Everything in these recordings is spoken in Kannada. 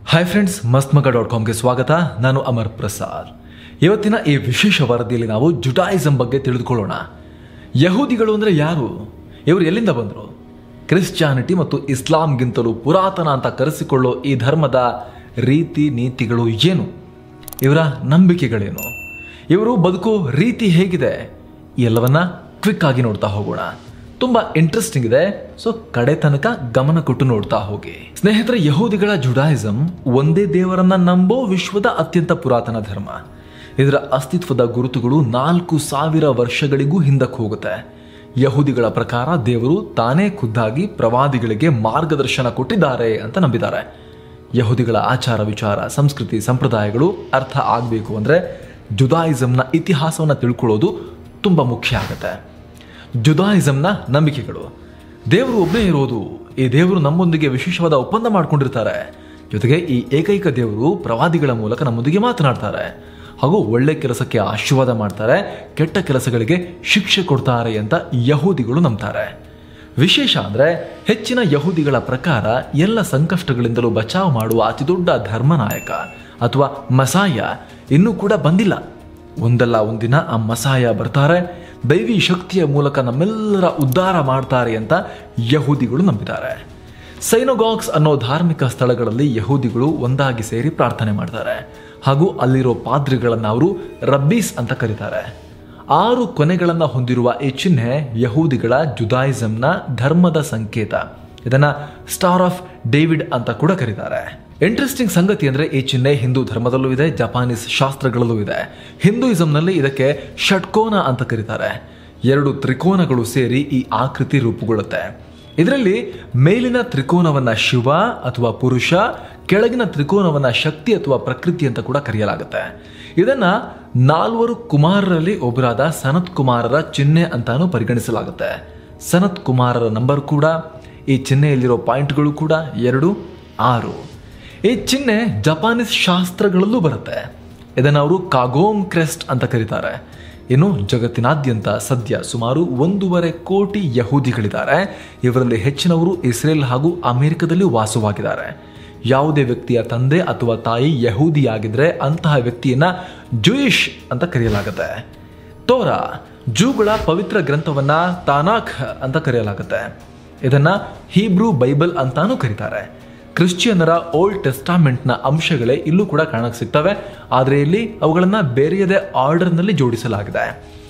ಹಾಯ್ ಫ್ರೆಂಡ್ಸ್ ಮಸ್ತ್ಮಗ ಡಾಟ್ ಕಾಮ್ಗೆ ಸ್ವಾಗತ ನಾನು ಅಮರ್ ಪ್ರಸಾದ್ ಇವತ್ತಿನ ಈ ವಿಶೇಷ ವರದಿಯಲ್ಲಿ ನಾವು ಜುಡಾಯಿಸಂ ಬಗ್ಗೆ ತಿಳಿದುಕೊಳ್ಳೋಣ ಯಹೂದಿಗಳು ಅಂದರೆ ಯಾರು ಇವರು ಎಲ್ಲಿಂದ ಬಂದರು ಕ್ರಿಶ್ಚಿಯಾನಿಟಿ ಮತ್ತು ಇಸ್ಲಾಂಗಿಂತಲೂ ಪುರಾತನ ಅಂತ ಕರೆಸಿಕೊಳ್ಳೋ ಈ ಧರ್ಮದ ರೀತಿ ನೀತಿಗಳು ಏನು ಇವರ ನಂಬಿಕೆಗಳೇನು ಇವರು ಬದುಕೋ ರೀತಿ ಹೇಗಿದೆ ಈ ಎಲ್ಲವನ್ನ ಕ್ವಿಕ್ ಆಗಿ ನೋಡ್ತಾ ಹೋಗೋಣ ತುಂಬಾ ಇಂಟ್ರೆಸ್ಟಿಂಗ್ ಇದೆ ಸೊ ಕಡೆ ತನಕ ಗಮನ ಕೊಟ್ಟು ನೋಡ್ತಾ ಹೋಗಿ ಸ್ನೇಹಿತರೆ ಯಹೂದಿಗಳ ಜುಡಾಯಿಸಂ ಒಂದೇ ದೇವರನ್ನ ನಂಬೋ ವಿಶ್ವದ ಅತ್ಯಂತ ಪುರಾತನ ಧರ್ಮ ಇದರ ಅಸ್ತಿತ್ವದ ಗುರುತುಗಳು ನಾಲ್ಕು ಸಾವಿರ ವರ್ಷಗಳಿಗೂ ಹಿಂದಕ್ಕೆ ಹೋಗುತ್ತೆ ಯಹೂದಿಗಳ ಪ್ರಕಾರ ದೇವರು ತಾನೇ ಖುದ್ದಾಗಿ ಪ್ರವಾದಿಗಳಿಗೆ ಮಾರ್ಗದರ್ಶನ ಕೊಟ್ಟಿದ್ದಾರೆ ಅಂತ ನಂಬಿದ್ದಾರೆ ಯಹೂದಿಗಳ ಆಚಾರ ವಿಚಾರ ಸಂಸ್ಕೃತಿ ಸಂಪ್ರದಾಯಗಳು ಅರ್ಥ ಆಗಬೇಕು ಅಂದರೆ ಜುದಾಯಿಸಂನ ಇತಿಹಾಸವನ್ನು ತಿಳ್ಕೊಳ್ಳೋದು ತುಂಬ ಮುಖ್ಯ ಆಗುತ್ತೆ ಜುದಾಯಿಸಂನ ನಂಬಿಕೆಗಳು ದೇವರು ಒಬ್ಬನೇ ಇರೋದು ಈ ದೇವರು ನಮ್ಮೊಂದಿಗೆ ವಿಶೇಷವಾದ ಒಪ್ಪಂದ ಮಾಡ್ಕೊಂಡಿರ್ತಾರೆ ಜೊತೆಗೆ ಈ ಏಕೈಕ ದೇವರು ಪ್ರವಾದಿಗಳ ಮೂಲಕ ನಮ್ಮೊಂದಿಗೆ ಮಾತನಾಡ್ತಾರೆ ಹಾಗೂ ಒಳ್ಳೆ ಕೆಲಸಕ್ಕೆ ಆಶೀರ್ವಾದ ಮಾಡ್ತಾರೆ ಕೆಟ್ಟ ಕೆಲಸಗಳಿಗೆ ಶಿಕ್ಷೆ ಕೊಡ್ತಾರೆ ಅಂತ ಯಹೂದಿಗಳು ನಂಬ್ತಾರೆ ವಿಶೇಷ ಅಂದರೆ ಹೆಚ್ಚಿನ ಯಹೂದಿಗಳ ಪ್ರಕಾರ ಎಲ್ಲ ಸಂಕಷ್ಟಗಳಿಂದಲೂ ಬಚಾವ್ ಮಾಡುವ ಅತಿದೊಡ್ಡ ಧರ್ಮನಾಯಕ ಅಥವಾ ಮಸಾಯ ಇನ್ನೂ ಕೂಡ ಬಂದಿಲ್ಲ ಒಂದಲ್ಲ ಒಂದಿನ ಆ ಮಸಾಯ ಬರ್ತಾರೆ ದೈವಿ ಶಕ್ತಿಯ ಮೂಲಕ ನಮ್ಮೆಲ್ಲರ ಉದ್ಧಾರ ಮಾಡ್ತಾರೆ ಅಂತ ಯಹೂದಿಗಳು ನಂಬಿದ್ದಾರೆ ಸೈನೋಗಾಕ್ಸ್ ಅನ್ನೋ ಧಾರ್ಮಿಕ ಸ್ಥಳಗಳಲ್ಲಿ ಯಹೂದಿಗಳು ಒಂದಾಗಿ ಸೇರಿ ಪ್ರಾರ್ಥನೆ ಮಾಡ್ತಾರೆ ಹಾಗೂ ಅಲ್ಲಿರೋ ಪಾದ್ರಿಗಳನ್ನು ಅವರು ರಬ್ಬೀಸ್ ಅಂತ ಕರೀತಾರೆ ಆರು ಕೊನೆಗಳನ್ನು ಹೊಂದಿರುವ ಈ ಚಿಹ್ನೆ ಯಹೂದಿಗಳ ಜುದಾಯಿಸಂನ ಧರ್ಮದ ಸಂಕೇತ ಇದನ್ನ ಸ್ಟಾರ್ ಆಫ್ ಡೇವಿಡ್ ಅಂತ ಕೂಡ ಕರೀತಾರೆ ಇಂಟ್ರೆಸ್ಟಿಂಗ್ ಸಂಗತಿ ಅಂದ್ರೆ ಈ ಚಿಹ್ನೆ ಹಿಂದೂ ಧರ್ಮದಲ್ಲೂ ಇದೆ ಜಪಾನೀಸ್ ಶಾಸ್ತ್ರಗಳಲ್ಲೂ ಇದೆ ಹಿಂದೂಯಿಸಂನಲ್ಲಿ ಇದಕ್ಕೆ ಷಟ್ಕೋನ ಅಂತ ಕರೀತಾರೆ ಎರಡು ತ್ರಿಕೋನಗಳು ಸೇರಿ ಈ ಆಕೃತಿ ರೂಪುಗೊಳ್ಳುತ್ತೆ ಇದರಲ್ಲಿ ಮೇಲಿನ ತ್ರಿಕೋನವನ್ನ ಶಿವ ಅಥವಾ ಪುರುಷ ಕೆಳಗಿನ ತ್ರಿಕೋನವನ್ನ ಶಕ್ತಿ ಅಥವಾ ಪ್ರಕೃತಿ ಅಂತ ಕೂಡ ಕರೆಯಲಾಗುತ್ತೆ ಇದನ್ನ ನಾಲ್ವರು ಕುಮಾರರಲ್ಲಿ ಒಬ್ಬರಾದ ಸನತ್ ಕುಮಾರರ ಚಿಹ್ನೆ ಅಂತಾನು ಪರಿಗಣಿಸಲಾಗುತ್ತೆ ಸನತ್ ಕುಮಾರರ ನಂಬರ್ ಕೂಡ ಈ ಚಿಹ್ನೆಯಲ್ಲಿರೋ ಪಾಯಿಂಟ್ಗಳು ಕೂಡ ಎರಡು ಆರು ಈ ಚಿಹ್ನೆ ಜಪಾನೀಸ್ ಶಾಸ್ತ್ರಗಳಲ್ಲೂ ಬರುತ್ತೆ ಇದನ್ನು ಅವರು ಕಾಗೋಮ್ ಕ್ರೆಸ್ಟ್ ಅಂತ ಕರೀತಾರೆ ಇನ್ನು ಜಗತ್ತಿನಾದ್ಯಂತ ಸದ್ಯ ಸುಮಾರು ಒಂದೂವರೆ ಕೋಟಿ ಯಹೂದಿಗಳಿದ್ದಾರೆ ಇವರಲ್ಲಿ ಹೆಚ್ಚಿನವರು ಇಸ್ರೇಲ್ ಹಾಗೂ ಅಮೆರಿಕದಲ್ಲಿ ವಾಸವಾಗಿದ್ದಾರೆ ಯಾವುದೇ ವ್ಯಕ್ತಿಯ ತಂದೆ ಅಥವಾ ತಾಯಿ ಯಹೂದಿಯಾಗಿದ್ರೆ ಅಂತಹ ವ್ಯಕ್ತಿಯನ್ನ ಜೂಯಿಷ್ ಅಂತ ಕರೆಯಲಾಗುತ್ತೆ ತೋರಾ ಜೂಗಳ ಪವಿತ್ರ ಗ್ರಂಥವನ್ನ ತಾನಾಖ್ ಅಂತ ಕರೆಯಲಾಗುತ್ತೆ ಇದನ್ನ ಹೀಬ್ರೂ ಬೈಬಲ್ ಅಂತಾನೂ ಕರೀತಾರೆ ಕ್ರಿಶ್ಚಿಯನ್ನರ ಓಲ್ಡ್ ಟೆಸ್ಟಾಮೆಂಟ್ನ ಅಂಶಗಳೇ ಇಲ್ಲೂ ಕೂಡ ಕಾಣಕ್ಕೆ ಸಿಗ್ತವೆ ಆದರೆ ಇಲ್ಲಿ ಅವುಗಳನ್ನು ಬೇರೆಯದೇ ಆರ್ಡರ್ನಲ್ಲಿ ಜೋಡಿಸಲಾಗಿದೆ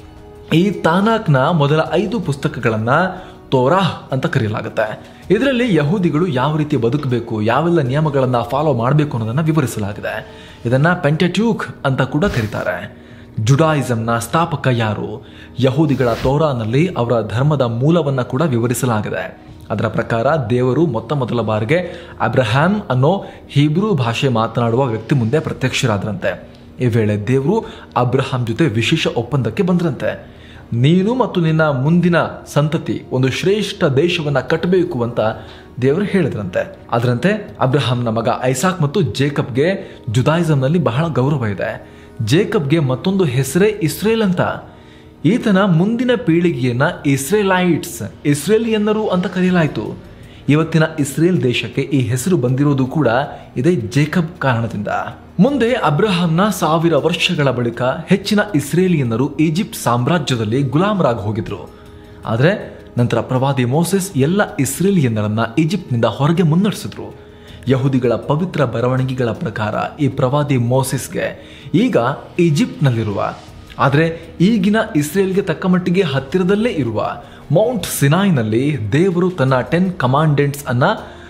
ಈ ತಾನಾಕ್ನ ಮೊದಲ ಐದು ಪುಸ್ತಕಗಳನ್ನ ತೋರಾಹ್ ಅಂತ ಕರೆಯಲಾಗುತ್ತೆ ಇದರಲ್ಲಿ ಯಹೂದಿಗಳು ಯಾವ ರೀತಿ ಬದುಕಬೇಕು ಯಾವೆಲ್ಲ ನಿಯಮಗಳನ್ನ ಫಾಲೋ ಮಾಡಬೇಕು ಅನ್ನೋದನ್ನ ವಿವರಿಸಲಾಗಿದೆ ಇದನ್ನ ಪೆಂಟಟ್ಯೂಕ್ ಅಂತ ಕೂಡ ಕರೀತಾರೆ ಜುಡಾಯಿಸಂನ ಸ್ಥಾಪಕ ಯಾರು ಯಹೂದಿಗಳ ತೋರಾನಲ್ಲಿ ಅವರ ಧರ್ಮದ ಮೂಲವನ್ನ ಕೂಡ ವಿವರಿಸಲಾಗಿದೆ ಅದರ ಪ್ರಕಾರ ದೇವರು ಮೊತ್ತ ಮೊದಲ ಬಾರಿಗೆ ಅಬ್ರಹಾಂ ಅನ್ನೋ ಹೀಬ್ರೂ ಭಾಷೆ ಮಾತನಾಡುವ ವ್ಯಕ್ತಿ ಮುಂದೆ ಪ್ರತ್ಯಕ್ಷರಾದ್ರಂತೆ ಈ ವೇಳೆ ದೇವರು ಅಬ್ರಹಾಂ ಜೊತೆ ವಿಶೇಷ ಒಪ್ಪಂದಕ್ಕೆ ಬಂದ್ರಂತೆ ನೀನು ಮತ್ತು ನಿನ್ನ ಮುಂದಿನ ಸಂತತಿ ಒಂದು ಶ್ರೇಷ್ಠ ದೇಶವನ್ನ ಕಟ್ಟಬೇಕು ಅಂತ ದೇವರು ಹೇಳಿದ್ರಂತೆ ಅದರಂತೆ ಅಬ್ರಹಾಂನ ಮಗ ಐಸಾಕ್ ಮತ್ತು ಜೇಕಬ್ಗೆ ಜುದಾಯಿಸಂನಲ್ಲಿ ಬಹಳ ಗೌರವ ಇದೆ ಜೇಕಬ್ಗೆ ಮತ್ತೊಂದು ಹೆಸರೇ ಇಸ್ರೇಲ್ ಅಂತ ಈತನ ಮುಂದಿನ ಪೀಳಿಗೆಯನ್ನ ಇಸ್ರೇಲೈಟ್ಸ್ ಇಸ್ರೇಲಿಯನ್ನರು ಅಂತ ಕರೆಯಲಾಯಿತು ಇವತ್ತಿನ ಇಸ್ರೇಲ್ ದೇಶಕ್ಕೆ ಈ ಹೆಸರು ಬಂದಿರೋದು ಕೂಡ ಇದೇ ಜೇಕಬ್ ಕಾರಣದಿಂದ ಮುಂದೆ ಅಬ್ರಹಾಂನ ಸಾವಿರ ವರ್ಷಗಳ ಬಳಿಕ ಹೆಚ್ಚಿನ ಇಸ್ರೇಲಿಯನ್ನರು ಈಜಿಪ್ಟ್ ಸಾಮ್ರಾಜ್ಯದಲ್ಲಿ ಗುಲಾಮರಾಗಿ ಹೋಗಿದ್ರು ಆದರೆ ನಂತರ ಪ್ರವಾದಿ ಮೋಸೆಸ್ ಎಲ್ಲ ಇಸ್ರೇಲಿಯನ್ನರನ್ನ ಈಜಿಪ್ಟ್ನಿಂದ ಹೊರಗೆ ಮುನ್ನಡೆಸಿದ್ರು ಯಹೂದಿಗಳ ಪವಿತ್ರ ಬರವಣಿಗೆಗಳ ಪ್ರಕಾರ ಈ ಪ್ರವಾದಿ ಮೋಸೆಸ್ಗೆ ಈಗ ಈಜಿಪ್ಟ್ನಲ್ಲಿರುವ ಆದರೆ ಈಗಿನ ಇಸ್ರೇಲ್ಗೆ ತಕ್ಕ ಮಟ್ಟಿಗೆ ಹತ್ತಿರದಲ್ಲೇ ಇರುವ ಮೌಂಟ್ ಸಿನಾಯ್ನಲ್ಲಿ ದೇವರು ತನ್ನ ಟೆನ್ ಕಮಾಂಡೆಂಟ್ಸ್ ಅನ್ನ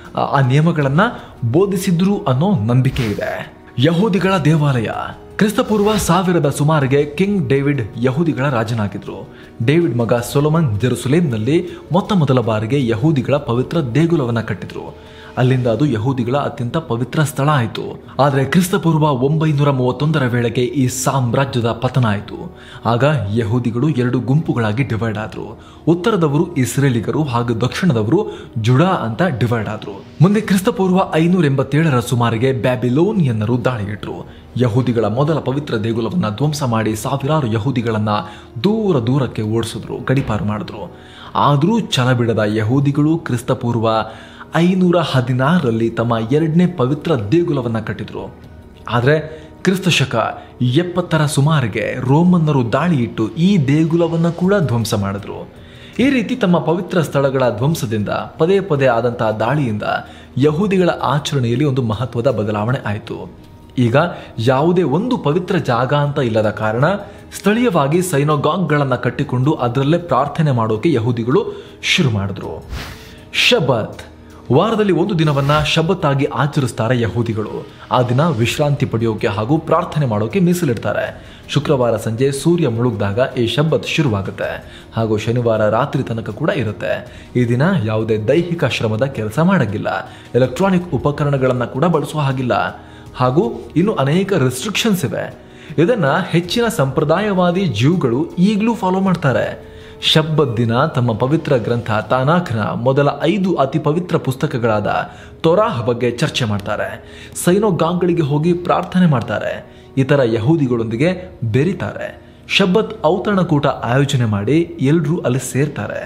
ಆ ನಿಯಮಗಳನ್ನ ಬೋಧಿಸಿದ್ರು ಅನ್ನೋ ನಂಬಿಕೆ ಇದೆ ಯಹೂದಿಗಳ ದೇವಾಲಯ ಕ್ರಿಸ್ತಪೂರ್ವ ಸಾವಿರದ ಸುಮಾರಿಗೆ ಕಿಂಗ್ ಡೇವಿಡ್ ಯಹೂದಿಗಳ ರಾಜನಾಗಿದ್ರು ಡೇವಿಡ್ ಮಗ ಸೊಲೊಮನ್ ಜೆರುಸಲೇಮ್ನಲ್ಲಿ ಮೊತ್ತ ಮೊದಲ ಬಾರಿಗೆ ಯಹೂದಿಗಳ ಪವಿತ್ರ ದೇಗುಲವನ್ನ ಕಟ್ಟಿದ್ರು ಅಲ್ಲಿಂದ ಅದು ಯಹೂದಿಗಳ ಅತ್ಯಂತ ಪವಿತ್ರ ಸ್ಥಳ ಆಯಿತು ಆದರೆ ಕ್ರಿಸ್ತಪೂರ್ವ ಒಂಬೈನೂರ ಮೂವತ್ತೊಂದರ ವೇಳೆಗೆ ಈ ಸಾಮ್ರಾಜ್ಯದ ಪತನ ಆಯಿತು ಆಗ ಯಹೂದಿಗಳು ಎರಡು ಗುಂಪುಗಳಾಗಿ ಡಿವೈಡ್ ಆದ್ರು ಉತ್ತರದವರು ಇಸ್ರೇಲಿಗರು ಹಾಗೂ ದಕ್ಷಿಣದವರು ಜುಡಾ ಅಂತ ಡಿವೈಡ್ ಆದ್ರು ಮುಂದೆ ಕ್ರಿಸ್ತಪೂರ್ವ ಐನೂರ ಎಂಬತ್ತೇಳರ ಸುಮಾರಿಗೆ ಬ್ಯಾಬಿಲೋನಿಯನ್ನರು ದಾಳಿಯಿಟ್ರು ಯಹೂದಿಗಳ ಮೊದಲ ಪವಿತ್ರ ದೇಗುಲವನ್ನ ಧ್ವಂಸ ಮಾಡಿ ಸಾವಿರಾರು ಯಹೂದಿಗಳನ್ನ ದೂರ ದೂರಕ್ಕೆ ಓಡಿಸಿದ್ರು ಗಡಿಪಾರು ಮಾಡಿದ್ರು ಆದರೂ ಛಲ ಬಿಡದ ಯಹೂದಿಗಳು ಕ್ರಿಸ್ತಪೂರ್ವ ಐನೂರ ಹದಿನಾರರಲ್ಲಿ ತಮ್ಮ ಎರಡನೇ ಪವಿತ್ರ ದೇಗುಲವನ್ನು ಕಟ್ಟಿದ್ರು ಆದರೆ ಕ್ರಿಸ್ತ ಶಕ ಎಪ್ಪತ್ತರ ಸುಮಾರಿಗೆ ರೋಮನ್ನರು ದಾಳಿ ಇಟ್ಟು ಈ ದೇಗುಲವನ್ನು ಕೂಡ ಧ್ವಂಸ ಮಾಡಿದ್ರು ಈ ರೀತಿ ತಮ್ಮ ಪವಿತ್ರ ಸ್ಥಳಗಳ ಧ್ವಂಸದಿಂದ ಪದೇ ಪದೇ ಆದಂತಹ ದಾಳಿಯಿಂದ ಯಹೂದಿಗಳ ಆಚರಣೆಯಲ್ಲಿ ಒಂದು ಮಹತ್ವದ ಬದಲಾವಣೆ ಆಯಿತು ಈಗ ಯಾವುದೇ ಒಂದು ಪವಿತ್ರ ಜಾಗ ಅಂತ ಇಲ್ಲದ ಕಾರಣ ಸ್ಥಳೀಯವಾಗಿ ಸೈನೋಗಾಗ್ಗಳನ್ನು ಕಟ್ಟಿಕೊಂಡು ಅದರಲ್ಲೇ ಪ್ರಾರ್ಥನೆ ಮಾಡೋಕೆ ಯಹೂದಿಗಳು ಶುರು ಮಾಡಿದ್ರು ಶಬತ್ ವಾರದಲ್ಲಿ ಒಂದು ದಿನವನ್ನ ಶಬತ್ ಆಗಿ ಆಚರಿಸ್ತಾರೆ ಯಹೂದಿಗಳು ಆ ದಿನ ವಿಶ್ರಾಂತಿ ಪಡೆಯೋಕೆ ಹಾಗೂ ಪ್ರಾರ್ಥನೆ ಮಾಡೋಕೆ ಮೀಸಲಿಡ್ತಾರೆ ಶುಕ್ರವಾರ ಸಂಜೆ ಸೂರ್ಯ ಮುಳುಗ್ದಾಗ ಈ ಶಬ್ಬತ್ ಶುರುವಾಗುತ್ತೆ ಹಾಗೂ ಶನಿವಾರ ರಾತ್ರಿ ತನಕ ಕೂಡ ಇರುತ್ತೆ ಈ ದಿನ ಯಾವುದೇ ದೈಹಿಕ ಶ್ರಮದ ಕೆಲಸ ಮಾಡಂಗಿಲ್ಲ ಎಲೆಕ್ಟ್ರಾನಿಕ್ ಉಪಕರಣಗಳನ್ನು ಕೂಡ ಬಳಸುವ ಹಾಗಿಲ್ಲ ಹಾಗೂ ಇನ್ನು ಅನೇಕ ರೆಸ್ಟ್ರಿಕ್ಷನ್ಸ್ ಇವೆ ಇದನ್ನ ಹೆಚ್ಚಿನ ಸಂಪ್ರದಾಯವಾದಿ ಜೀವ್ಗಳು ಈಗಲೂ ಫಾಲೋ ಮಾಡ್ತಾರೆ ಶಬ್ಬತ್ ದಿನ ತಮ್ಮ ಪವಿತ್ರ ಗ್ರಂಥ ತಾನಾಖ್ನ ಮೊದಲ ಐದು ಅತಿ ಪವಿತ್ರ ಪುಸ್ತಕಗಳಾದ ತೊರಾಹ್ ಬಗ್ಗೆ ಚರ್ಚೆ ಮಾಡ್ತಾರೆ ಸೈನೋಗಾಗ್ಗಳಿಗೆ ಹೋಗಿ ಪ್ರಾರ್ಥನೆ ಮಾಡ್ತಾರೆ ಇತರ ಯಹೂದಿಗಳೊಂದಿಗೆ ಬೆರಿತಾರೆ ಶಬ್ಬತ್ ಔತಣಕೂಟ ಆಯೋಜನೆ ಮಾಡಿ ಎಲ್ಲರೂ ಅಲ್ಲಿ ಸೇರ್ತಾರೆ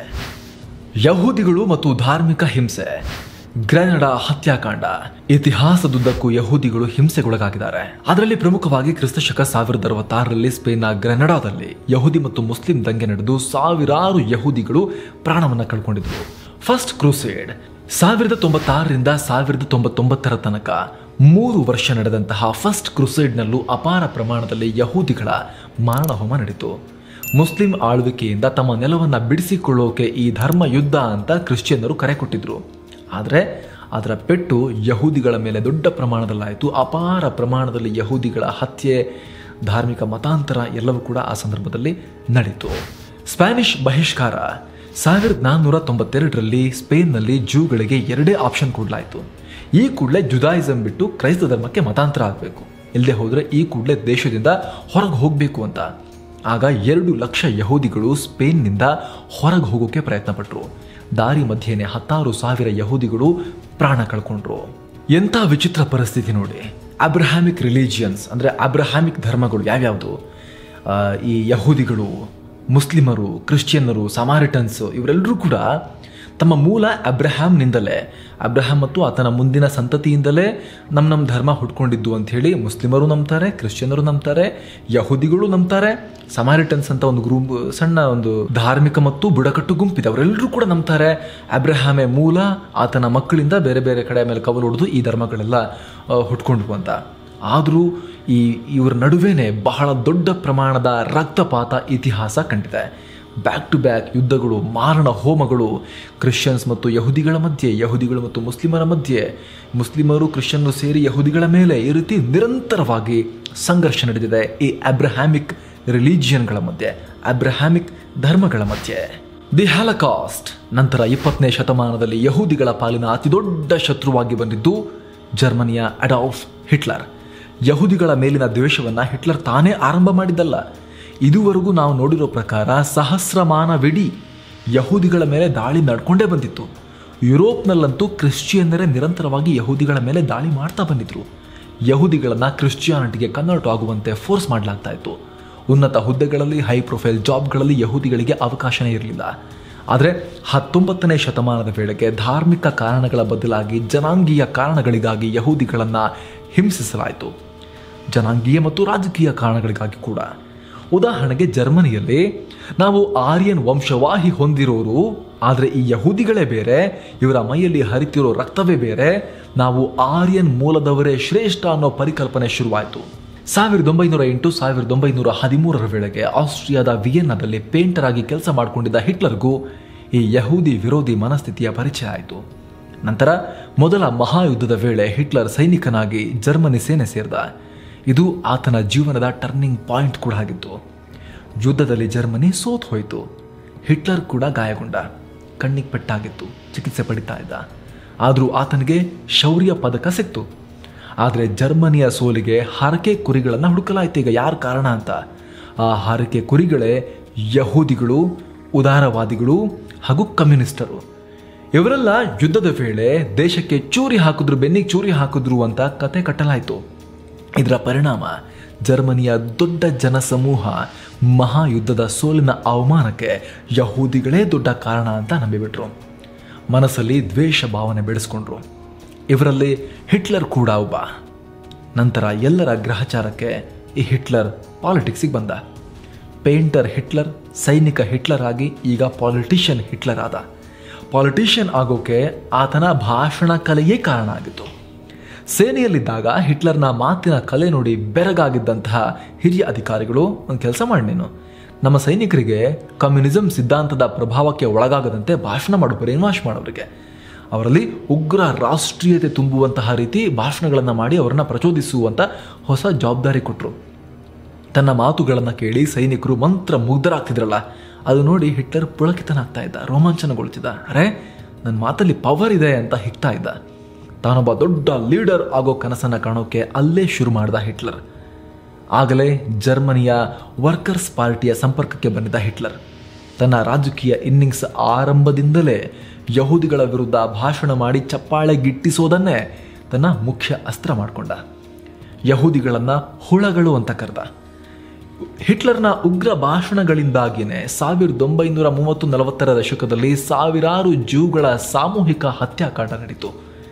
ಯಹೂದಿಗಳು ಮತ್ತು ಧಾರ್ಮಿಕ ಹಿಂಸೆ ಗ್ರೆನಡಾ ಹತ್ಯಾಕಾಂಡ ಇತಿಹಾಸದುದ್ದಕ್ಕೂ ಯಹೂದಿಗಳು ಹಿಂಸೆಗೊಳಗಾಗಿದ್ದಾರೆ ಅದರಲ್ಲಿ ಪ್ರಮುಖವಾಗಿ ಕ್ರಿಸ್ತಶಕ ಸಾವಿರದ ಅರವತ್ತಾರರಲ್ಲಿ ಸ್ಪೇನ್ನ ಗ್ರೆನಡಾದಲ್ಲಿ ಯಹೂದಿ ಮತ್ತು ಮುಸ್ಲಿಂ ದಂಗೆ ನಡೆದು ಸಾವಿರಾರು ಯಹೂದಿಗಳು ಪ್ರಾಣವನ್ನ ಕಳ್ಕೊಂಡಿದ್ರು ಫಸ್ಟ್ ಕ್ರೂಸೇಡ್ ಸಾವಿರದ ತೊಂಬತ್ತಾರರಿಂದ ಸಾವಿರದ ತೊಂಬತ್ತೊಂಬತ್ತರ ತನಕ ಮೂರು ವರ್ಷ ನಡೆದಂತಹ ಫಸ್ಟ್ ಕ್ರೂಸೇಡ್ನಲ್ಲೂ ಅಪಾರ ಪ್ರಮಾಣದಲ್ಲಿ ಯಹೂದಿಗಳ ಮಾರಣಹೋಮ ನಡೀತು ಮುಸ್ಲಿಂ ಆಳ್ವಿಕೆಯಿಂದ ತಮ್ಮ ನೆಲವನ್ನು ಬಿಡಿಸಿಕೊಳ್ಳೋಕೆ ಈ ಧರ್ಮ ಯುದ್ಧ ಅಂತ ಕ್ರಿಶ್ಚಿಯನ್ನರು ಕರೆ ಕೊಟ್ಟಿದ್ರು ಆದರೆ ಅದರ ಪೆಟ್ಟು ಯಹೂದಿಗಳ ಮೇಲೆ ದೊಡ್ಡ ಪ್ರಮಾಣದಲ್ಲಾಯಿತು ಅಪಾರ ಪ್ರಮಾಣದಲ್ಲಿ ಯಹೂದಿಗಳ ಹತ್ಯೆ ಧಾರ್ಮಿಕ ಮತಾಂತರ ಎಲ್ಲವೂ ಕೂಡ ಆ ಸಂದರ್ಭದಲ್ಲಿ ನಡೀತು ಸ್ಪ್ಯಾನಿಷ್ ಬಹಿಷ್ಕಾರ ಸಾವಿರದ ನಾನ್ನೂರ ತೊಂಬತ್ತೆರಡರಲ್ಲಿ ಸ್ಪೇನ್ನಲ್ಲಿ ಜೂಗಳಿಗೆ ಎರಡೇ ಆಪ್ಷನ್ ಕೊಡಲಾಯಿತು ಈ ಕೂಡಲೇ ಜುದಾಯಿಸಂ ಬಿಟ್ಟು ಕ್ರೈಸ್ತ ಧರ್ಮಕ್ಕೆ ಮತಾಂತರ ಆಗಬೇಕು ಇಲ್ಲದೆ ಹೋದರೆ ಈ ಕೂಡಲೇ ದೇಶದಿಂದ ಹೊರಗೆ ಹೋಗಬೇಕು ಅಂತ ಆಗ ಎರಡು ಲಕ್ಷ ಯಹೂದಿಗಳು ಸ್ಪೇನ್ನಿಂದ ಹೊರಗೆ ಹೋಗೋಕೆ ಪ್ರಯತ್ನ ಪಟ್ಟರು ದಾರಿ ಮಧ್ಯೆನೆ ಹತ್ತಾರು ಸಾವಿರ ಯಹೂದಿಗಳು ಪ್ರಾಣ ಕಳ್ಕೊಂಡ್ರು ಎಂಥ ವಿಚಿತ್ರ ಪರಿಸ್ಥಿತಿ ನೋಡಿ ಅಬ್ರಹಾಮಿಕ್ ರಿಲಿಜಿಯನ್ಸ್ ಅಂದರೆ ಅಬ್ರಹಾಮಿಕ್ ಧರ್ಮಗಳು ಯಾವ್ಯಾವುದು ಆ, ಈ ಯಹೂದಿಗಳು ಮುಸ್ಲಿಮರು ಕ್ರಿಶ್ಚಿಯನ್ನರು ಸಮಾರಿಟನ್ಸ್ ಇವರೆಲ್ಲರೂ ಕೂಡ ತಮ್ಮ ಮೂಲ ಅಬ್ರಹಾಂನಿಂದಲೇ ಅಬ್ರಹಾಂ ಮತ್ತು ಆತನ ಮುಂದಿನ ಸಂತತಿಯಿಂದಲೇ ನಮ್ಮ ನಮ್ಮ ಧರ್ಮ ಹುಟ್ಕೊಂಡಿದ್ದು ಅಂತ ಹೇಳಿ ಮುಸ್ಲಿಮರು ನಂಬ್ತಾರೆ ಕ್ರಿಶ್ಚಿಯನ್ನರು ನಂಬ್ತಾರೆ ಯಹೂದಿಗಳು ನಂಬ್ತಾರೆ ಸಮಾರಿಟನ್ಸ್ ಅಂತ ಒಂದು ಗ್ರೂಪ್ ಸಣ್ಣ ಒಂದು ಧಾರ್ಮಿಕ ಮತ್ತು ಬುಡಕಟ್ಟು ಗುಂಪಿದೆ ಅವರೆಲ್ಲರೂ ಕೂಡ ನಂಬ್ತಾರೆ ಅಬ್ರಹಾಮೆ ಮೂಲ ಆತನ ಮಕ್ಕಳಿಂದ ಬೇರೆ ಬೇರೆ ಕಡೆ ಮೇಲೆ ಕವಲು ಹೊಡೆದು ಈ ಧರ್ಮಗಳೆಲ್ಲ ಆ, ಹುಟ್ಕೊಂಡ್ವು ಅಂತ ಆದರೂ ಈ ಇವರ ನಡುವೆನೇ ಬಹಳ ದೊಡ್ಡ ಪ್ರಮಾಣದ ರಕ್ತಪಾತ ಇತಿಹಾಸ ಕಂಡಿದೆ ಬ್ಯಾಕ್ ಟು ಬ್ಯಾಕ್ ಯುದ್ಧಗಳು ಮಾರಣ ಹೋಮಗಳು ಕ್ರಿಶ್ಚಿಯನ್ಸ್ ಮತ್ತು ಯಹೂದಿಗಳ ಮಧ್ಯೆ ಯಹೂದಿಗಳು ಮತ್ತು ಮುಸ್ಲಿಮರ ಮಧ್ಯೆ ಮುಸ್ಲಿಮರು ಕ್ರಿಶ್ಚಿಯನ್ನರು ಸೇರಿ ಯಹೂದಿಗಳ ಮೇಲೆ ಈ ರೀತಿ ನಿರಂತರವಾಗಿ ಸಂಘರ್ಷ ನಡೆದಿದೆ ಈ ಅಬ್ರಹಾಮಿಕ್ ರಿಲಿಜಿಯನ್ಗಳ ಮಧ್ಯೆ ಅಬ್ರಹಾಮಿಕ್ ಧರ್ಮಗಳ ಮಧ್ಯೆ ದಿ ಹ್ಯಾಲಕಾಸ್ಟ್ ನಂತರ ಇಪ್ಪತ್ತನೇ ಶತಮಾನದಲ್ಲಿ ಯಹೂದಿಗಳ ಪಾಲಿನ ಅತಿದೊಡ್ಡ ಶತ್ರುವಾಗಿ ಬಂದಿದ್ದು ಜರ್ಮನಿಯ ಅಡಾಲ್ಫ್ ಹಿಟ್ಲರ್ ಯಹೂದಿಗಳ ಮೇಲಿನ ದ್ವೇಷವನ್ನ ಹಿಟ್ಲರ್ ತಾನೇ ಆರಂಭ ಮಾಡಿದ್ದಲ್ಲ ಇದುವರೆಗೂ ನಾವು ನೋಡಿರೋ ಪ್ರಕಾರ ಸಹಸ್ರಮಾನವಿಡೀ ಯಹೂದಿಗಳ ಮೇಲೆ ದಾಳಿ ನಡ್ಕೊಂಡೇ ಬಂದಿತ್ತು ಯುರೋಪ್ನಲ್ಲಂತೂ ಕ್ರಿಶ್ಚಿಯನ್ನರೇ ನಿರಂತರವಾಗಿ ಯಹೂದಿಗಳ ಮೇಲೆ ದಾಳಿ ಮಾಡ್ತಾ ಬಂದಿದ್ರು ಯಹೂದಿಗಳನ್ನ ಕ್ರಿಶ್ಚಿಯಾನಿಟಿಗೆ ಕನ್ವರ್ಟ್ ಆಗುವಂತೆ ಫೋರ್ಸ್ ಮಾಡಲಾಗ್ತಾ ಇತ್ತು ಉನ್ನತ ಹುದ್ದೆಗಳಲ್ಲಿ ಹೈ ಪ್ರೊಫೈಲ್ ಜಾಬ್ಗಳಲ್ಲಿ ಯಹೂದಿಗಳಿಗೆ ಅವಕಾಶನೇ ಇರಲಿಲ್ಲ ಆದರೆ ಹತ್ತೊಂಬತ್ತನೇ ಶತಮಾನದ ವೇಳೆಗೆ ಧಾರ್ಮಿಕ ಕಾರಣಗಳ ಬದಲಾಗಿ ಜನಾಂಗೀಯ ಕಾರಣಗಳಿಗಾಗಿ ಯಹೂದಿಗಳನ್ನು ಹಿಂಸಿಸಲಾಯಿತು ಜನಾಂಗೀಯ ಮತ್ತು ರಾಜಕೀಯ ಕಾರಣಗಳಿಗಾಗಿ ಕೂಡ ಉದಾಹರಣೆಗೆ ಜರ್ಮನಿಯಲ್ಲಿ ನಾವು ಆರ್ಯನ್ ವಂಶವಾಹಿ ಹೊಂದಿರೋರು ಆದರೆ ಈ ಯಹೂದಿಗಳೇ ಬೇರೆ ಇವರ ಮೈಯಲ್ಲಿ ಹರಿತಿರೋ ರಕ್ತವೇ ಬೇರೆ ನಾವು ಆರ್ಯನ್ ಮೂಲದವರೇ ಶ್ರೇಷ್ಠ ಅನ್ನೋ ಪರಿಕಲ್ಪನೆ ಶುರುವಾಯಿತು ಸಾವಿರದ ಒಂಬೈನೂರ ಎಂಟು ಸಾವಿರದ ಒಂಬೈನೂರ ಹದಿಮೂರರ ವೇಳೆಗೆ ಆಸ್ಟ್ರಿಯಾದ ವಿಯೆನ್ನಾದಲ್ಲಿ ಪೇಂಟರ್ ಆಗಿ ಕೆಲಸ ಮಾಡಿಕೊಂಡಿದ್ದ ಹಿಟ್ಲರ್ಗೂ ಈ ಯಹೂದಿ ವಿರೋಧಿ ಮನಸ್ಥಿತಿಯ ಪರಿಚಯ ಆಯಿತು ನಂತರ ಮೊದಲ ಮಹಾಯುದ್ಧದ ವೇಳೆ ಹಿಟ್ಲರ್ ಸೈನಿಕನಾಗಿ ಜರ್ಮನಿ ಸೇನೆ ಸೇರಿದ ಇದು ಆತನ ಜೀವನದ ಟರ್ನಿಂಗ್ ಪಾಯಿಂಟ್ ಕೂಡ ಆಗಿತ್ತು ಯುದ್ಧದಲ್ಲಿ ಜರ್ಮನಿ ಸೋತ್ ಹೋಯಿತು ಹಿಟ್ಲರ್ ಕೂಡ ಗಾಯಗೊಂಡ ಕಣ್ಣಿಗೆ ಪೆಟ್ಟಾಗಿತ್ತು ಚಿಕಿತ್ಸೆ ಪಡಿತಾ ಇದ್ದ ಆದರೂ ಆತನಿಗೆ ಶೌರ್ಯ ಪದಕ ಸಿಕ್ತು ಆದರೆ ಜರ್ಮನಿಯ ಸೋಲಿಗೆ ಹಾರಕೆ ಕುರಿಗಳನ್ನು ಹುಡುಕಲಾಯ್ತು ಈಗ ಯಾರು ಕಾರಣ ಅಂತ ಆ ಹಾರಕೆ ಕುರಿಗಳೇ ಯಹೂದಿಗಳು ಉದಾರವಾದಿಗಳು ಹಾಗೂ ಕಮ್ಯುನಿಸ್ಟರು ಇವರೆಲ್ಲ ಯುದ್ಧದ ವೇಳೆ ದೇಶಕ್ಕೆ ಚೂರಿ ಹಾಕಿದ್ರು ಬೆನ್ನಿಗೆ ಚೂರಿ ಹಾಕಿದ್ರು ಅಂತ ಕತೆ ಕಟ್ಟಲಾಯಿತು ಇದರ ಪರಿಣಾಮ ಜರ್ಮನಿಯ ದೊಡ್ಡ ಜನಸಮೂಹ ಮಹಾಯುದ್ಧದ ಸೋಲಿನ ಅವಮಾನಕ್ಕೆ ಯಹೂದಿಗಳೇ ದೊಡ್ಡ ಕಾರಣ ಅಂತ ನಂಬಿಬಿಟ್ರು ಮನಸ್ಸಲ್ಲಿ ದ್ವೇಷ ಭಾವನೆ ಬೆಳೆಸ್ಕೊಂಡ್ರು ಇವರಲ್ಲಿ ಹಿಟ್ಲರ್ ಕೂಡ ಒಬ್ಬ ನಂತರ ಎಲ್ಲರ ಗ್ರಹಚಾರಕ್ಕೆ ಈ ಹಿಟ್ಲರ್ ಪಾಲಿಟಿಕ್ಸಿಗೆ ಬಂದ ಪೇಂಟರ್ ಹಿಟ್ಲರ್ ಸೈನಿಕ ಹಿಟ್ಲರ್ ಆಗಿ ಈಗ ಪಾಲಿಟಿಷಿಯನ್ ಹಿಟ್ಲರ್ ಆದ ಪಾಲಿಟಿಷಿಯನ್ ಆಗೋಕೆ ಆತನ ಭಾಷಣ ಕಲೆಯೇ ಕಾರಣ ಆಗಿತ್ತು ಸೇನೆಯಲ್ಲಿದ್ದಾಗ ಹಿಟ್ಲರ್ನ ಮಾತಿನ ಕಲೆ ನೋಡಿ ಬೆರಗಾಗಿದ್ದಂತಹ ಹಿರಿಯ ಅಧಿಕಾರಿಗಳು ಒಂದು ಕೆಲಸ ಮಾಡಿ ನೀನು ನಮ್ಮ ಸೈನಿಕರಿಗೆ ಕಮ್ಯುನಿಸಂ ಸಿದ್ಧಾಂತದ ಪ್ರಭಾವಕ್ಕೆ ಒಳಗಾಗದಂತೆ ಭಾಷಣ ಮಾಡು ಬ್ರೈನ್ ವಾಶ್ ಮಾಡೋರಿಗೆ ಅವರಲ್ಲಿ ಉಗ್ರ ರಾಷ್ಟ್ರೀಯತೆ ತುಂಬುವಂತಹ ರೀತಿ ಭಾಷಣಗಳನ್ನು ಮಾಡಿ ಅವರನ್ನು ಪ್ರಚೋದಿಸುವಂಥ ಹೊಸ ಜವಾಬ್ದಾರಿ ಕೊಟ್ಟರು ತನ್ನ ಮಾತುಗಳನ್ನು ಕೇಳಿ ಸೈನಿಕರು ಮಂತ್ರ ಮುಗ್ಧರಾಗ್ತಿದ್ರಲ್ಲ ಅದು ನೋಡಿ ಹಿಟ್ಲರ್ ಪುಳಕಿತನಾಗ್ತಾ ಇದ್ದ ರೋಮಾಂಚನಗೊಳ್ತಿದ್ದ ಅರೆ ನನ್ನ ಮಾತಲ್ಲಿ ಪವರ್ ಇದೆ ಅಂತ ಹಿಗ್ತಾ ಇದ್ದ ತಾನೊಬ್ಬ ದೊಡ್ಡ ಲೀಡರ್ ಆಗೋ ಕನಸನ್ನು ಕಾಣೋಕೆ ಅಲ್ಲೇ ಶುರು ಮಾಡ್ದ ಹಿಟ್ಲರ್ ಆಗಲೇ ಜರ್ಮನಿಯ ವರ್ಕರ್ಸ್ ಪಾರ್ಟಿಯ ಸಂಪರ್ಕಕ್ಕೆ ಬಂದಿದ್ದ ಹಿಟ್ಲರ್ ತನ್ನ ರಾಜಕೀಯ ಇನ್ನಿಂಗ್ಸ್ ಆರಂಭದಿಂದಲೇ ಯಹೂದಿಗಳ ವಿರುದ್ಧ ಭಾಷಣ ಮಾಡಿ ಚಪ್ಪಾಳೆ ಗಿಟ್ಟಿಸೋದನ್ನೇ ತನ್ನ ಮುಖ್ಯ ಅಸ್ತ್ರ ಮಾಡಿಕೊಂಡ ಯಹೂದಿಗಳನ್ನು ಹುಳಗಳು ಅಂತ ಕರೆದ ಹಿಟ್ಲರ್ನ ಉಗ್ರ ಭಾಷಣಗಳಿಂದಾಗಿಯೇ ಸಾವಿರದ ಒಂಬೈನೂರ ಮೂವತ್ತು ನಲವತ್ತರ ದಶಕದಲ್ಲಿ ಸಾವಿರಾರು ಜೂಗಳ ಸಾಮೂಹಿಕ ಹತ್ಯಾಕಾಂಡ ನಡೀತು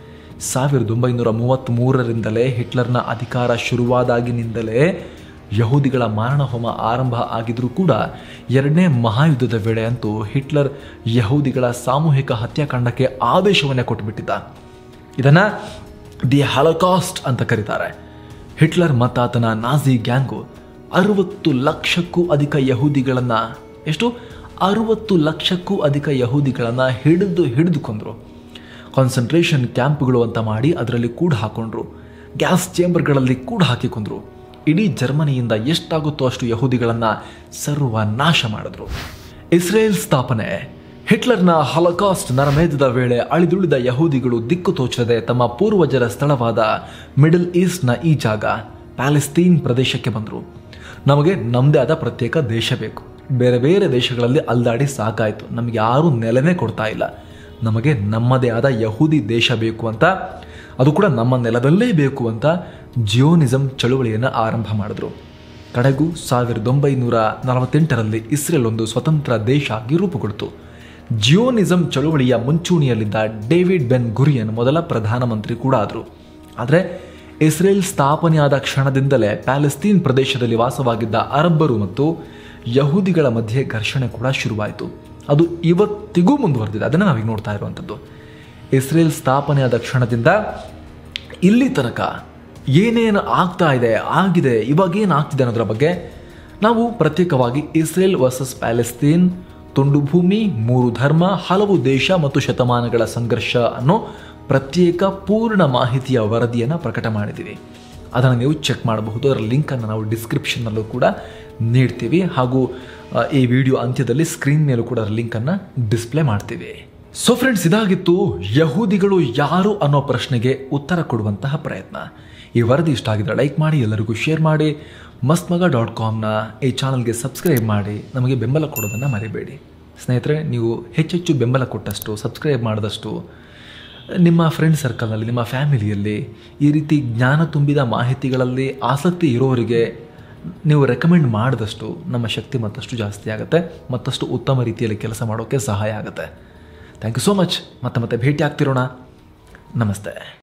ಸಾವಿರದ ಒಂಬೈನೂರ ಮೂವತ್ತ್ಮೂರರಿಂದಲೇ ಹಿಟ್ಲರ್ನ ಅಧಿಕಾರ ಶುರುವಾದಾಗಿನಿಂದಲೇ ಯಹೂದಿಗಳ ಮಾರಣಹೋಮ ಆರಂಭ ಆಗಿದ್ರೂ ಕೂಡ ಎರಡನೇ ಮಹಾಯುದ್ಧದ ವೇಳೆ ಅಂತೂ ಹಿಟ್ಲರ್ ಯಹೂದಿಗಳ ಸಾಮೂಹಿಕ ಹತ್ಯಾಕಾಂಡಕ್ಕೆ ಆದೇಶವನ್ನೇ ಕೊಟ್ಟುಬಿಟ್ಟಿದ್ದ ಇದನ್ನು ದಿ ಹಲಕಾಸ್ಟ್ ಅಂತ ಕರೀತಾರೆ ಹಿಟ್ಲರ್ ಮತ್ತು ಆತನ ನಾಜಿ ಗ್ಯಾಂಗು ಅರುವತ್ತು ಲಕ್ಷಕ್ಕೂ ಅಧಿಕ ಯಹೂದಿಗಳನ್ನು ಎಷ್ಟು ಅರುವತ್ತು ಲಕ್ಷಕ್ಕೂ ಅಧಿಕ ಯಹೂದಿಗಳನ್ನು ಹಿಡಿದು ಹಿಡಿದುಕೊಂಡ್ರು ಕಾನ್ಸಂಟ್ರೇಷನ್ ಕ್ಯಾಂಪ್ಗಳು ಅಂತ ಮಾಡಿ ಅದರಲ್ಲಿ ಕೂಡ ಹಾಕೊಂಡ್ರು ಗ್ಯಾಸ್ ಚೇಂಬರ್ಗಳಲ್ಲಿ ಕೂಡ ಹಾಕಿಕೊಂಡ್ರು ಇಡೀ ಜರ್ಮನಿಯಿಂದ ಎಷ್ಟಾಗುತ್ತೋ ಅಷ್ಟು ಯಹೂದಿಗಳನ್ನು ಸರ್ವನಾಶ ಮಾಡಿದ್ರು ಇಸ್ರೇಲ್ ಸ್ಥಾಪನೆ ಹಿಟ್ಲರ್ನ ಹಲಕಾಸ್ಟ್ ನರಮೇಧದ ವೇಳೆ ಅಳಿದುಳಿದ ಯಹೂದಿಗಳು ದಿಕ್ಕು ತೋಚದೆ ತಮ್ಮ ಪೂರ್ವಜರ ಸ್ಥಳವಾದ ಮಿಡಲ್ ಈಸ್ಟ್ನ ಈ ಜಾಗ ಪ್ಯಾಲೆಸ್ತೀನ್ ಪ್ರದೇಶಕ್ಕೆ ಬಂದರು ನಮಗೆ ನಮ್ಮದೇ ಆದ ಪ್ರತ್ಯೇಕ ದೇಶ ಬೇಕು ಬೇರೆ ಬೇರೆ ದೇಶಗಳಲ್ಲಿ ಅಲ್ದಾಡಿ ಸಾಕಾಯಿತು ನಮಗೆ ಯಾರೂ ನೆಲೆನೇ ಕೊಡ್ತಾ ಇಲ್ಲ ನಮಗೆ ನಮ್ಮದೇ ಆದ ಯಹೂದಿ ದೇಶ ಬೇಕು ಅಂತ ಅದು ಕೂಡ ನಮ್ಮ ನೆಲದಲ್ಲೇ ಬೇಕು ಅಂತ ಜಿಯೋನಿಸಂ ಚಳುವಳಿಯನ್ನು ಆರಂಭ ಮಾಡಿದ್ರು ಕಡೆಗೂ ಸಾವಿರದ ಒಂಬೈನೂರ ನಲವತ್ತೆಂಟರಲ್ಲಿ ಇಸ್ರೇಲ್ ಒಂದು ಸ್ವತಂತ್ರ ದೇಶ ಆಗಿ ರೂಪುಗೊಳ್ತು ಜಿಯೋನಿಸಂ ಚಳುವಳಿಯ ಮುಂಚೂಣಿಯಲ್ಲಿದ್ದ ಡೇವಿಡ್ ಬೆನ್ ಗುರಿಯನ್ ಮೊದಲ ಪ್ರಧಾನಮಂತ್ರಿ ಕೂಡ ಆದರು ಆದರೆ ಇಸ್ರೇಲ್ ಸ್ಥಾಪನೆಯಾದ ಕ್ಷಣದಿಂದಲೇ ಪ್ಯಾಲೆಸ್ತೀನ್ ಪ್ರದೇಶದಲ್ಲಿ ವಾಸವಾಗಿದ್ದ ಅರಬ್ಬರು ಮತ್ತು ಯಹೂದಿಗಳ ಮಧ್ಯೆ ಘರ್ಷಣೆ ಕೂಡ ಶುರುವಾಯಿತು ಅದು ಇವತ್ತಿಗೂ ಮುಂದುವರೆದಿದೆ ಅದನ್ನು ನಾವೀಗ ನೋಡ್ತಾ ಇರುವಂಥದ್ದು ಇಸ್ರೇಲ್ ಸ್ಥಾಪನೆಯಾದ ಕ್ಷಣದಿಂದ ಇಲ್ಲಿ ತನಕ ಏನೇನು ಆಗ್ತಾ ಇದೆ ಆಗಿದೆ ಇವಾಗ ಏನು ಆಗ್ತಿದೆ ಅನ್ನೋದ್ರ ಬಗ್ಗೆ ನಾವು ಪ್ರತ್ಯೇಕವಾಗಿ ಇಸ್ರೇಲ್ ವರ್ಸಸ್ ಪ್ಯಾಲೆಸ್ತೀನ್ ತುಂಡು ಭೂಮಿ ಮೂರು ಧರ್ಮ ಹಲವು ದೇಶ ಮತ್ತು ಶತಮಾನಗಳ ಸಂಘರ್ಷ ಅನ್ನೋ ಪ್ರತ್ಯೇಕ ಪೂರ್ಣ ಮಾಹಿತಿಯ ವರದಿಯನ್ನು ಪ್ರಕಟ ಮಾಡಿದ್ದೀವಿ ಅದನ್ನು ನೀವು ಚೆಕ್ ಮಾಡಬಹುದು ಅದರ ಲಿಂಕನ್ನು ನಾವು ಡಿಸ್ಕ್ರಿಪ್ಷನ್ನಲ್ಲೂ ಕೂಡ ನೀಡ್ತೀವಿ ಹಾಗೂ ಆ, ಈ ವಿಡಿಯೋ ಅಂತ್ಯದಲ್ಲಿ ಸ್ಕ್ರೀನ್ ಮೇಲೂ ಕೂಡ ಅದರ ಲಿಂಕನ್ನು ಡಿಸ್ಪ್ಲೇ ಮಾಡ್ತೀವಿ ಸೊ ಫ್ರೆಂಡ್ಸ್ ಇದಾಗಿತ್ತು ಯಹೂದಿಗಳು ಯಾರು ಅನ್ನೋ ಪ್ರಶ್ನೆಗೆ ಉತ್ತರ ಕೊಡುವಂತಹ ಪ್ರಯತ್ನ ಈ ವರದಿ ಇಷ್ಟ ಆಗಿದ್ರೆ ಲೈಕ್ ಮಾಡಿ ಎಲ್ಲರಿಗೂ ಶೇರ್ ಮಾಡಿ ಮಸ್ತ್ ಮಗ ಡಾಟ್ ಕಾಮ್ನ ಈ ಚಾನಲ್ಗೆ ಸಬ್ಸ್ಕ್ರೈಬ್ ಮಾಡಿ ನಮಗೆ ಬೆಂಬಲ ಕೊಡೋದನ್ನು ಮರಿಬೇಡಿ ಸ್ನೇಹಿತರೆ ನೀವು ಹೆಚ್ಚೆಚ್ಚು ಬೆಂಬಲ ಕೊಟ್ಟಷ್ಟು ಸಬ್ಸ್ಕ್ರೈಬ್ ಮಾಡಿದಷ್ಟು ನಿಮ್ಮ ಫ್ರೆಂಡ್ ಸರ್ಕಲ್ನಲ್ಲಿ ನಿಮ್ಮ ಫ್ಯಾಮಿಲಿಯಲ್ಲಿ ಈ ರೀತಿ ಜ್ಞಾನ ತುಂಬಿದ ಮಾಹಿತಿಗಳಲ್ಲಿ ಆಸಕ್ತಿ ಇರೋರಿಗೆ ನೀವು ರೆಕಮೆಂಡ್ ಮಾಡಿದಷ್ಟು ನಮ್ಮ ಶಕ್ತಿ ಮತ್ತಷ್ಟು ಜಾಸ್ತಿ ಆಗುತ್ತೆ ಮತ್ತಷ್ಟು ಉತ್ತಮ ರೀತಿಯಲ್ಲಿ ಕೆಲಸ ಮಾಡೋಕ್ಕೆ ಸಹಾಯ ಆಗುತ್ತೆ ಥ್ಯಾಂಕ್ ಯು ಸೋ ಮಚ್ ಮತ್ತೆ ಮತ್ತೆ ಭೇಟಿ ಆಗ್ತಿರೋಣ ನಮಸ್ತೆ